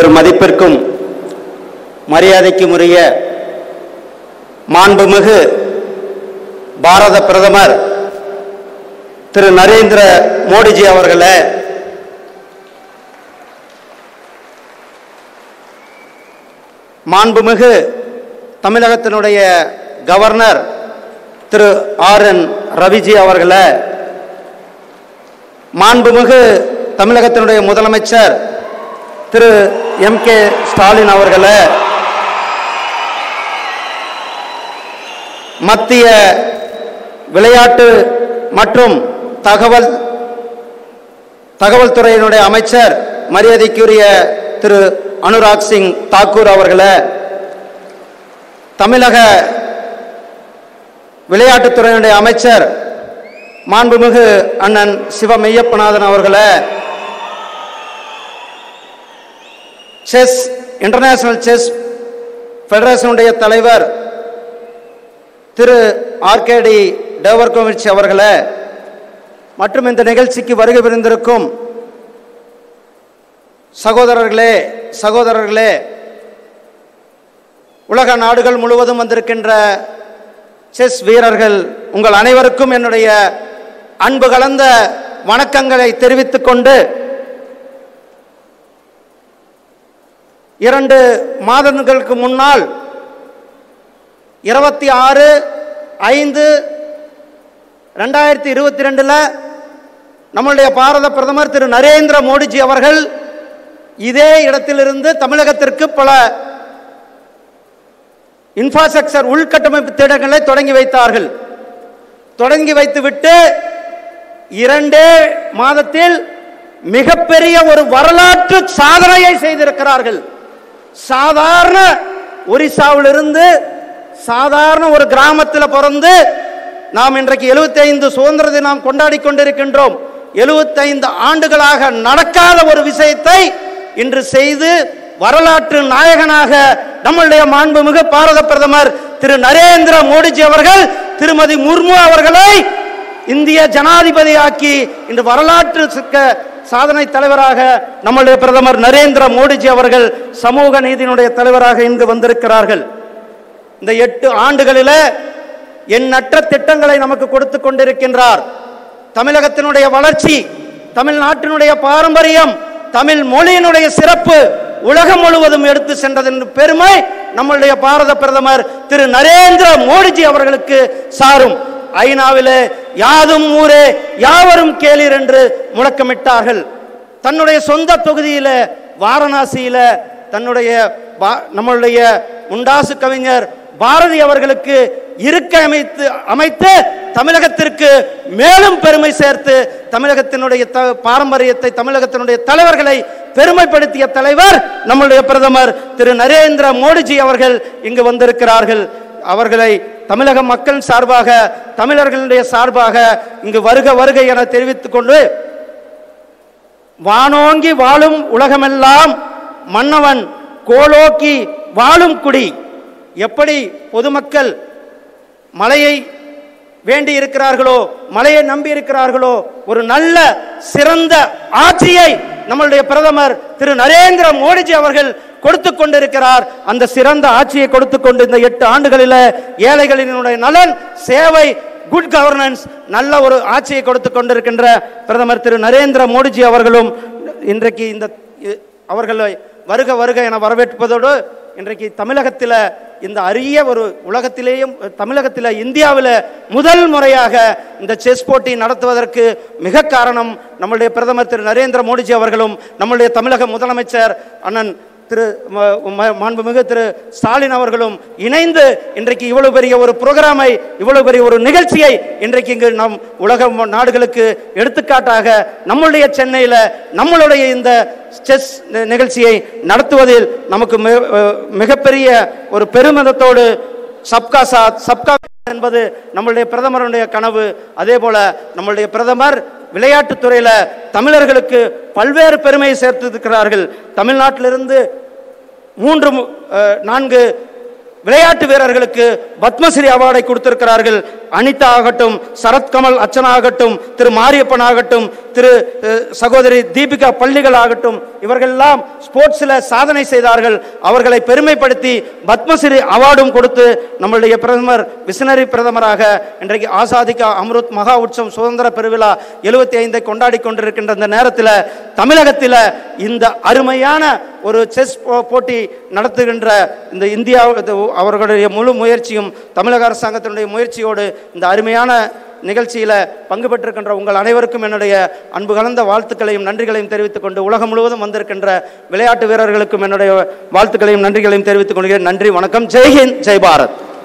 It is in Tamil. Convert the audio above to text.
பெரும் மதிப்பிற்கும் மரியாதைக்கும் உரிய மாண்புமிகு பாரத பிரதமர் திரு நரேந்திர மோடிஜி அவர்களே மாண்புமிகு தமிழகத்தினுடைய governor Thiru R N Raviji அவர்களே மாண்புமிகு தமிழகத்தினுடைய முதலமைச்சர் திரு எம் கே ஸ்டாலின் அவர்களே மத்திய விளையாட்டு மற்றும் தகவல் தகவல் துறையினுடைய அமைச்சர் மரியாதைக்குரிய திரு அனுராக் சிங் தாக்கூர் அவர்களே தமிழக விளையாட்டுத்துறையினுடைய அமைச்சர் மாண்புமிகு அண்ணன் சிவ மெய்யப்பநாதன் அவர்களே செஸ் இன்டர்நேஷனல் செஸ் ஃபெடரேஷனுடைய தலைவர் திரு ஆர்கேடி டேவர்கோவிச் அவர்களே மற்றும் இந்த நிகழ்ச்சிக்கு வருகை புரிந்திருக்கும் சகோதரர்களே சகோதரர்களே உலக நாடுகள் முழுவதும் வந்திருக்கின்ற செஸ் வீரர்கள் உங்கள் அனைவருக்கும் என்னுடைய அன்பு கலந்த வணக்கங்களை தெரிவித்துக் கொண்டு இரண்டு மாதங்களுக்கு முன்னால் இருபத்தி ஆறு ஐந்து ரெண்டாயிரத்தி இருபத்தி ரெண்டில் நம்மளுடைய பாரத பிரதமர் திரு நரேந்திர மோடிஜி அவர்கள் இதே இடத்திலிருந்து தமிழகத்திற்கு பல இன்ஃப்ராஸ்ட்ரக்சர் உள்கட்டமைப்பு திட்டங்களை தொடங்கி வைத்தார்கள் தொடங்கி வைத்துவிட்டு இரண்டே மாதத்தில் மிகப்பெரிய ஒரு வரலாற்று சாதனையை செய்திருக்கிறார்கள் சாதாரண ஒரிசாவிலிருந்து சாதாரண ஒரு கிராமத்தில் பிறந்து நாம் இன்றைக்கு 75 சுதந்திர தினம் கொண்டாடி கொண்டிருக்கின்றோம் 75 ஆண்டுகளாக நடக்காத ஒரு விஷயத்தை இன்று செய்து வரலாற்று நாயகனாக நம்முடைய மாண்புமிகு பாரத பிரதமர் திரு நரேந்திர மோடிஜி அவர்கள் திருமதி முர்மு அவர்களை இந்திய ஜனாதிபதியாக்கி இன்று வரலாற்று சிக்க சாதனை தலைவராக நம்முடைய பிரதமர் நரேந்திர மோடிஜி அவர்கள் சமூக நீதியினுடைய தலைவராக இங்கு வந்திருக்கிறார்கள் இந்த எட்டு ஆண்டுகளில் எண்ணற்ற திட்டங்களை நமக்கு கொடுத்து கொண்டிருக்கின்றார் தமிழகத்தினுடைய வளர்ச்சி தமிழ்நாட்டினுடைய பாரம்பரியம் தமிழ் மொழியினுடைய சிறப்பு உலகம் முழுவதும் எடுத்து சென்றதன் பெருமை நம்முடைய பாரத பிரதமர் திரு நரேந்திர மோடிஜி அவர்களுக்கு சாரும் ஐநாவிலே யாதும் ஊரே யாவரும் கேளீர் என்று முழக்கமிட்டார்கள் தன்னுடைய சொந்த தொகுதியில வாரணாசியில தன்னுடைய பா- நம்மளுடைய முண்டாசு கவிஞர் பாரதி அவர்களுக்கு இருக்கை அமைத்து அமைத்து தமிழகத்திற்கு மேலும் பெருமை சேர்த்து தமிழகத்தினுடைய த- பாரம்பரியத்தை தமிழகத்தினுடைய தலைவர்களை பெருமைப்படுத்திய தலைவர் நம்முடைய பிரதமர் திரு நரேந்திர மோடிஜி அவர்கள் இங்கு வந்திருக்கிறார்கள் அவர்களை தமிழக மக்கள் சார்பாக தமிழர்களுடைய சார்பாக இங்கு வருக வருக என தெரிவித்துக் கொண்டு வானோங்கி வாழும் உலகமெல்லாம் மன்னவன் கோலோக்கி வாழும் குடி எப்படி பொதுமக்கள் மழையை வேண்டி இருக்கிறார்களோ மழையை நம்பி இருக்கிறார்களோ ஒரு நல்ல சிறந்த ஆட்சியை நம்மளுடைய பிரதமர் திரு நரேந்திர மோடிஜி அவர்கள் கொடுத்து கொண்டிருக்கிறார் அந்த சிறந்த ஆட்சியை கொடுத்து கொண்டு இந்த எட்டு ஆண்டுகளில் ஏழைகளினுடைய நலன் சேவை குட் கவர்னன்ஸ் நல்ல ஒரு ஆட்சியை கொடுத்து கொண்டிருக்கின்ற பிரதமர் திரு நரேந்திர மோடிஜி அவர்களும் இன்றைக்கு இந்த இ- அவர்களை வருக வருக என வரவேற்பதோடு இன்றைக்கு தமிழகத்தில் இந்த அரிய ஒரு உலகத்திலேயும் தமிழகத்தில் இந்தியாவில் முதல் முறையாக இந்த செஸ் போட்டி நடத்துவதற்கு மிக காரணம் நம்முடைய பிரதமர் திரு நரேந்திர மோடிஜி அவர்களும் நம்முடைய தமிழக முதலமைச்சர் அண்ணன் திரு ம- ம- மாண்புமிகு திரு ஸ்டாலின் அவர்களும் இணைந்து இன்றைக்கு இவ்வளவு பெரிய ஒரு புரோகிராமை இவ்வளவு பெரிய ஒரு நிகழ்ச்சியை இன்றைக்கு இங்கு நம் உலக ம- நாடுகளுக்கு எடுத்துக்காட்டாக நம்முடைய சென்னையில் நம்மளுடைய இந்த செஸ் நி- நிகழ்ச்சியை நடத்துவதில் நமக்கு மிக- அஹ் மிகப்பெரிய ஒரு பெருமிதத்தோடு சப்கா சாத் சப்கா விகாஸ் என்பது நம்மளுடைய பிரதமருடைய கனவு அதே போல நம்மளுடைய பிரதமர் விளையாட்டுத் துறையில தமிழர்களுக்கு பல்வேறு பெருமையை சேர்த்திருக்கிறார்கள் தமிழ்நாட்டிலிருந்து மூன்று மு- அஹ், நான்கு விளையாட்டு வீரர்களுக்கு பத்மஸ்ரீ அவார்டை கொடுத்திருக்கிறார்கள் அனிதா ஆகட்டும் சரத்கமல் அர்ச்சனா ஆகட்டும் திரு மாரியப்பன் ஆகட்டும் திரு அஹ், சகோதரி தீபிகா பள்ளிகள் ஆகட்டும் இவர்களெல்லாம் ஸ்போர்ட்ஸில் சாதனை செய்தார்கள் அவர்களை பெருமைப்படுத்தி பத்மஸ்ரீ அவார்டும் கொடுத்து நம்மளுடைய பிரதமர் விசனரி பிரதமராக இன்றைக்கு ஆசாதிகா அம்ருத் மகா உற்சவம் சுதந்திர பெருவிழா எழுபத்தி ஐந்தை கொண்டாடி கொண்டிருக்கின்ற இந்த நேரத்தில் தமிழகத்தில் இந்த அருமையான ஒரு செஸ் போ- போட்டி நடத்துகின்ற இந்த இந்தியா இது அவர்களுடைய முழு முயற்சியும் தமிழக அரசாங்கத்தினுடைய முயற்சியோடு இந்த அருமையான நிகழ்ச்சியில் பங்கு பெற்றிருக்கின்ற உங்கள் அனைவருக்கும் என்னுடைய அன்பு கலந்த வாழ்த்துக்களையும் நன்றிகளையும் தெரிவித்துக் கொண்டு உலகம் முழுவதும் வந்திருக்கின்ற விளையாட்டு வீரர்களுக்கும் என்னுடைய வாழ்த்துக்களையும் நன்றிகளையும் தெரிவித்துக் கொள்கிறேன் நன்றி வணக்கம் ஜெய்ஹிந்த் ஜெய் பாரத்